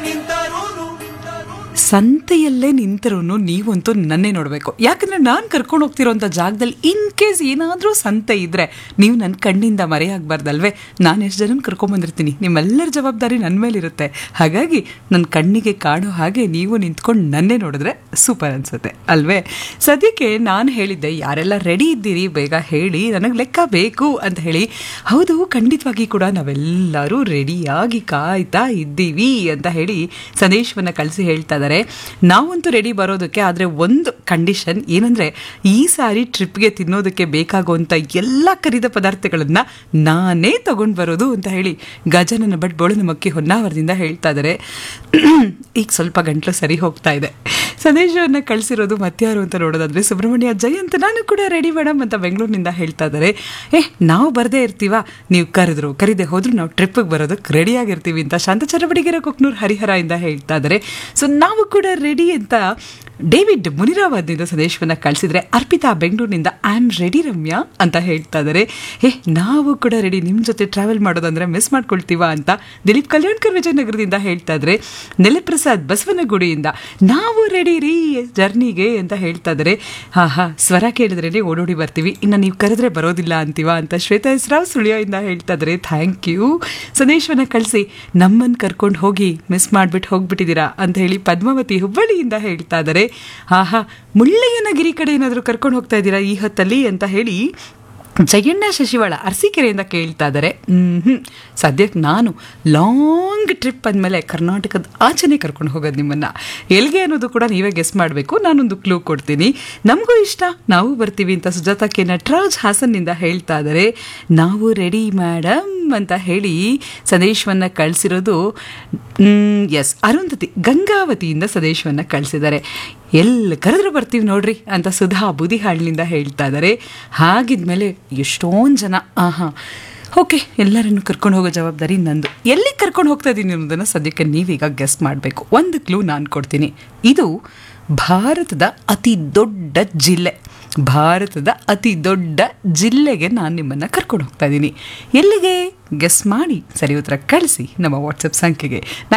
ಸಂತೆಯಲ್ಲೇ ನಿಂತರೂ ನೀವಂತೂ ನನ್ನೇ ನೋಡಬೇಕು ಯಾಕಂದ್ರೆ ನಾನು ಕರ್ಕೊಂಡು ಹೋಗ್ತಿರೋಂಥ ಜಾಗದಲ್ಲಿ ಇನ್ ಕೇಸ್ ಏನಾದರೂ ಸಂತೆ ಇದ್ರೆ ನೀವು ನನ್ನ ಕಣ್ಣಿಂದ ಮರೆಯಾಗಬಾರ್ದಲ್ವೇ ನಾನು ಎಷ್ಟು ಜನ ಕರ್ಕೊಂಬಂದಿರ್ತೀನಿ ನಿಮ್ಮೆಲ್ಲರ ಜವಾಬ್ದಾರಿ ನನ್ನ ಮೇಲಿರುತ್ತೆ ಹಾಗಾಗಿ ನನ್ನ ಕಣ್ಣಿಗೆ ಕಾಣೋ ಹಾಗೆ ನೀವು ನಿಂತ್ಕೊಂಡು ನನ್ನೇ ನೋಡಿದ್ರೆ ಸೂಪರ್ ಅನ್ಸುತ್ತೆ ಅಲ್ವೇ ಸದ್ಯಕ್ಕೆ ನಾನು ಹೇಳಿದ್ದೆ ಯಾರೆಲ್ಲ ರೆಡಿ ಇದ್ದೀರಿ ಬೇಗ ಹೇಳಿ ನನಗೆ ಲೆಕ್ಕ ಬೇಕು ಅಂತ ಹೇಳಿ ಹೌದು ಖಂಡಿತವಾಗಿ ಕೂಡ ನಾವೆಲ್ಲರೂ ರೆಡಿಯಾಗಿ ಕಾಯ್ತಾ ಇದ್ದೀವಿ ಅಂತ ಹೇಳಿ ಸಂದೇಶವನ್ನು ಕಳಿಸಿ ಹೇಳ್ತಾ ಇದ್ದಾರೆ ನಾವಂತೂ ರೆಡಿ ಬರೋದಕ್ಕೆ ಆದರೆ ಒಂದು ಕಂಡೀಷನ್ ಏನಂದರೆ ಈ ಸಾರಿ ಟ್ರಿಪ್ಗೆ ತಿನ್ನೋದಕ್ಕೆ ಬೇಕಾಗುವಂಥ ಎಲ್ಲ ಕರಿದ ಪದಾರ್ಥಗಳನ್ನು ನಾನೇ ತಗೊಂಡು ಬರೋದು ಅಂತ ಹೇಳಿ ಗಜನನ ಭಟ್ ಬೋಳನ ಮಕ್ಕಿ ಹೊನ್ನಾವರದಿಂದ ಹೇಳ್ತಾ ಇದ್ದಾರೆ ಈಗ ಸ್ವಲ್ಪ ಗಂಟ್ಲು ಸರಿ ಹೋಗ್ತಾ ಇದೆ ಸಂದೇಶವನ್ನು ಕಳಿಸಿರೋದು ಮತ್ಯಾರು ಅಂತ ನೋಡೋದಾದ್ರೆ ಸುಬ್ರಹ್ಮಣ್ಯ ಜಯಂತ್ ನಾನು ಕೂಡ ರೆಡಿ ಮೇಡಮ್ ಅಂತ ಬೆಂಗಳೂರಿನಿಂದ ಹೇಳ್ತಾ ಇದ್ದಾರೆ ಏ ನಾವು ಬರದೇ ಇರ್ತೀವ ನೀವು ಕರೆದ್ರು ಕರೀದೆ ಹೋದ್ರು ನಾವು ಟ್ರಿಪ್ಪಿಗೆ ಬರೋದಕ್ಕೆ ರೆಡಿಯಾಗಿರ್ತೀವಿ ಅಂತ ಶಾಂತ ಚರಬಡಿಗೆರೆ ಕೊಕ್ನೂರು ಹರಿಹರ ಇಂದ ಹೇಳ್ತಾ ಇದ್ದಾರೆ ಸೊ ನಾವು ಕೂಡ ರೆಡಿ ಅಂತ ಡೇವಿಡ್ ಮುನಿರಾಬಾದ್ನಿಂದ ಸಂದೇಶವನ್ನು ಕಳಿಸಿದ್ರೆ ಅರ್ಪಿತಾ ಬೆಂಗಳೂರಿನಿಂದ ಐ ಆಮ್ ರೆಡಿ ರಮ್ಯಾ ಅಂತ ಹೇಳ್ತಾ ಇದ್ದಾರೆ ಏ ನಾವು ಕೂಡ ರೆಡಿ ನಿಮ್ಮ ಜೊತೆ ಟ್ರಾವೆಲ್ ಮಾಡೋದಂದ್ರೆ ಮಿಸ್ ಮಾಡ್ಕೊಳ್ತೀವ ಅಂತ ದಿಲೀಪ್ ಕಲ್ಯಾಣ್ಕರ್ ವಿಜಯನಗರದಿಂದ ಹೇಳ್ತಾ ಇದ್ದಾರೆ ನೆಲೆಪ್ರಸಾದ್ ಬಸವನಗುಡಿಯಿಂದ ನಾವು ರೆಡಿ ರೀ ಜರ್ನಿಗೆ ಅಂತ ಹೇಳ್ತಾ ಇದ್ದಾರೆ ಹಾ ಹಾ ಸ್ವರ ಕೇಳಿದ್ರೇ ಓಡೋಡಿ ಬರ್ತೀವಿ ಇನ್ನು ನೀವು ಕರೆದ್ರೆ ಬರೋದಿಲ್ಲ ಅಂತೀವ ಅಂತ ಶ್ವೇತಾ ಹೆಸ್ರಾವ್ ಸುಳಿಯೋಯಿಂದ ಹೇಳ್ತಾ ಇದ್ದಾರೆ ಥ್ಯಾಂಕ್ ಯು ಸಂದೇಶವನ್ನು ಕಳಿಸಿ ನಮ್ಮನ್ನು ಕರ್ಕೊಂಡು ಹೋಗಿ ಮಿಸ್ ಮಾಡಿಬಿಟ್ಟು ಹೋಗ್ಬಿಟ್ಟಿದ್ದೀರಾ ಅಂತ ಹೇಳಿ ಪದ್ಮಾವತಿ ಹುಬ್ಬಳ್ಳಿಯಿಂದ ಹೇಳ್ತಾ ಇದ್ದಾರೆ ಆಹಾ ಮುಳ್ಳಯ್ಯನಗಿರಿ ಕಡೆ ಏನಾದರೂ ಕರ್ಕೊಂಡು ಹೋಗ್ತಾ ಇದ್ದೀರಾ ಈ ಹೊತ್ತಲ್ಲಿ ಅಂತ ಹೇಳಿ ಜಯಣ್ಣ ಶಶಿವಾಳ ಅರಸೀಕೆರೆಯಿಂದ ಕೇಳ್ತಾ ಇದ್ದಾರೆ ಹ್ಞೂ ಸದ್ಯಕ್ಕೆ ನಾನು ಲಾಂಗ್ ಟ್ರಿಪ್ ಅಂದಮೇಲೆ ಕರ್ನಾಟಕದ ಆಚೆನೇ ಕರ್ಕೊಂಡು ಹೋಗೋದು ನಿಮ್ಮನ್ನು ಎಲ್ಲಿಗೆ ಅನ್ನೋದು ಕೂಡ ನೀವೇ ಗೆಸ್ ಮಾಡಬೇಕು ನಾನೊಂದು ಕ್ಲೂ ಕೊಡ್ತೀನಿ ನಮಗೂ ಇಷ್ಟ ನಾವು ಬರ್ತೀವಿ ಅಂತ ಸುಜಾತ ಕೆ ನಟರಾಜ್ ಹಾಸನ್ನಿಂದ ಹೇಳ್ತಾ ಇದ್ದಾರೆ ನಾವು ರೆಡಿ ಮೇಡಮ್ ಅಂತ ಹೇಳಿ ಸಂದೇಶವನ್ನು ಕಳಿಸಿರೋದು ಎಸ್ ಅರುಂಧತಿ ಗಂಗಾವತಿಯಿಂದ ಸಂದೇಶವನ್ನು ಕಳಿಸಿದ್ದಾರೆ ಎಲ್ಲಿ ಕರೆದ್ರು ಬರ್ತೀವಿ ನೋಡ್ರಿ ಅಂತ ಸುಧಾ ಬುದಿಹಾಳಿನಿಂದ ಹೇಳ್ತಾ ಇದ್ದಾರೆ ಹಾಗಿದ್ಮೇಲೆ ಎಷ್ಟೊಂದು ಜನ ಆಹಾ ಓಕೆ ಎಲ್ಲರನ್ನು ಕರ್ಕೊಂಡು ಹೋಗೋ ಜವಾಬ್ದಾರಿ ನಂದು ಎಲ್ಲಿ ಕರ್ಕೊಂಡು ಹೋಗ್ತಾ ಇದ್ದೀನಿ ಅನ್ನೋದನ್ನು ಸದ್ಯಕ್ಕೆ ನೀವೀಗ ಗೆಸ್ಟ್ ಮಾಡಬೇಕು ಒಂದು ಕ್ಲೂ ನಾನು ಕೊಡ್ತೀನಿ ಇದು ಭಾರತದ ಅತಿ ದೊಡ್ಡ ಜಿಲ್ಲೆ ಭಾರತದ ಅತಿ ದೊಡ್ಡ ಜಿಲ್ಲೆಗೆ ನಾನು ನಿಮ್ಮನ್ನು ಕರ್ಕೊಂಡು ಹೋಗ್ತಾ ಇದ್ದೀನಿ ಎಲ್ಲಿಗೆ ಗೆಸ್ ಮಾಡಿ ಸರಿ ಉತ್ತರ ಕಳಿಸಿ ನಮ್ಮ ವಾಟ್ಸಪ್ ಸಂಖ್ಯೆಗೆ